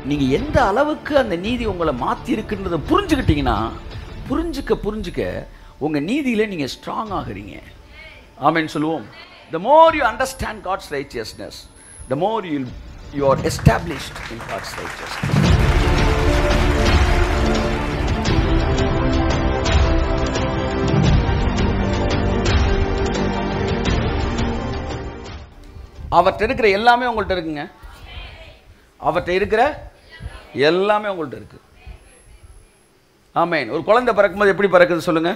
நீங்கள் எந்த அளவுக்கு அந்த நீதி உங்களை மாற்றி இருக்குன்றதை புரிஞ்சுக்கிட்டீங்கன்னா புரிஞ்சுக்க புரிஞ்சுக்க உங்கள் நீதியில் நீங்கள் ஸ்ட்ராங் ஆகுறீங்க ஆமென்னு சொல்லுவோம் the more you understand God's righteousness the more you you are established in God's righteousness அவர்கிட்ட இருக்கிற எல்லாமே உங்கள்கிட்ட இருக்குங்க அவர்கிட்ட இருக்கிற எல்லாமே உங்கள்கிட்ட இருக்கு ஆமேன் ஒரு குழந்தை பிறக்கும்போது எப்படி பிறக்குது சொல்லுங்க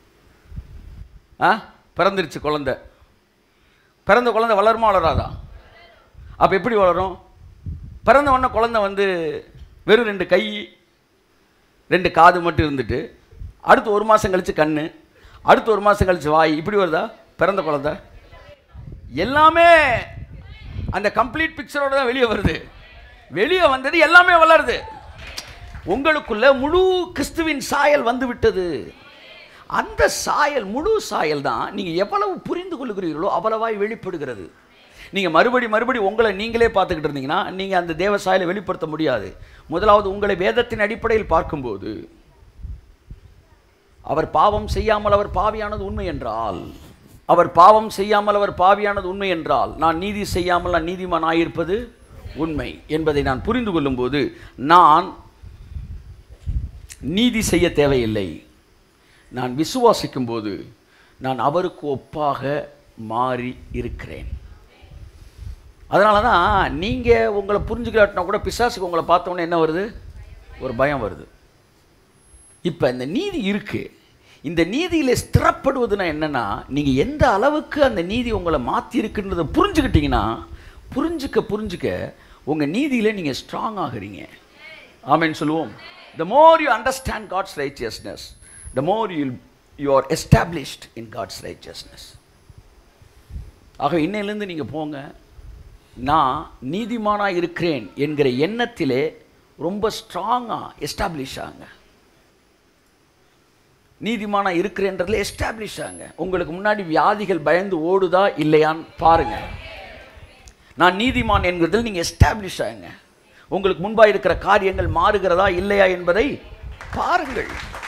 ஆ பிறந்துருச்சு குழந்தை பிறந்த குழந்தை வளருமா வளராதா அப்போ எப்படி வளரும் பிறந்த உடனே குழந்தை வந்து வெறும் ரெண்டு கை ரெண்டு காது மட்டும் இருந்துட்டு அடுத்து ஒரு மாதம் கழிச்சு கண்ணு அடுத்து ஒரு மாதம் கழிச்சு வாய் இப்படி வருதா பிறந்த குழந்தை எல்லாமே அந்த கம்ப்ளீட் பிக்சரோட தான் வெளியே வருது வெளியே வந்தது எல்லாமே வளருது உங்களுக்குள்ள முழு கிறிஸ்துவின் சாயல் வந்து விட்டது அந்த சாயல் முழு சாயல் தான் நீங்கள் எவ்வளவு புரிந்து கொள்கிறீர்களோ அவ்வளவாய் வெளிப்படுகிறது நீங்கள் மறுபடி மறுபடி உங்களை நீங்களே பார்த்துக்கிட்டு இருந்தீங்கன்னா நீங்கள் அந்த தேவ சாயலை வெளிப்படுத்த முடியாது முதலாவது உங்களை வேதத்தின் அடிப்படையில் பார்க்கும்போது அவர் பாவம் செய்யாமல் அவர் பாவியானது உண்மை என்றால் அவர் பாவம் செய்யாமல் அவர் பாவியானது உண்மை என்றால் நான் நீதி செய்யாமல் நான் நீதிமான் ஆயிருப்பது உண்மை என்பதை நான் புரிந்து கொள்ளும்போது நான் நீதி செய்ய தேவையில்லை நான் விசுவாசிக்கும் போது நான் அவருக்கு ஒப்பாக மாறி இருக்கிறேன் அதனால தான் நீங்கள் உங்களை புரிஞ்சுக்கலாட்டினா கூட பிசாசுக்கு உங்களை பார்த்தோன்னே என்ன வருது ஒரு பயம் வருது இப்போ இந்த நீதி இருக்கு இந்த நீதியில் ஸ்திரப்படுவதுன்னா என்னன்னா நீங்கள் எந்த அளவுக்கு அந்த நீதி உங்களை மாற்றி இருக்குன்றதை புரிஞ்சுக்கிட்டீங்கன்னா புரிஞ்சுக்க புரிஞ்சுக்க உங்கள் நீதியில் நீங்கள் ஸ்ட்ராங் ஆகுறீங்க ஆமென்னு சொல்லுவோம் the more you understand God's righteousness the more you you are established in God's righteousness ஆக இன்னையிலேருந்து நீங்கள் போங்க நான் நீதிமானாக இருக்கிறேன் என்கிற எண்ணத்திலே ரொம்ப ஸ்ட்ராங்காக எஸ்டாப்ளிஷ் ஆகுங்க நீதிமானா இருக்கிறேன்றதுல எஸ்டாப்ளிஷ் ஆகுங்க உங்களுக்கு முன்னாடி வியாதிகள் பயந்து ஓடுதா இல்லையான்னு பாருங்க நான் நீதிமான் என்கிறதில் நீங்கள் எஸ்டாப்ளிஷ் ஆகுங்க உங்களுக்கு முன்பாக இருக்கிற காரியங்கள் மாறுகிறதா இல்லையா என்பதை பாருங்கள்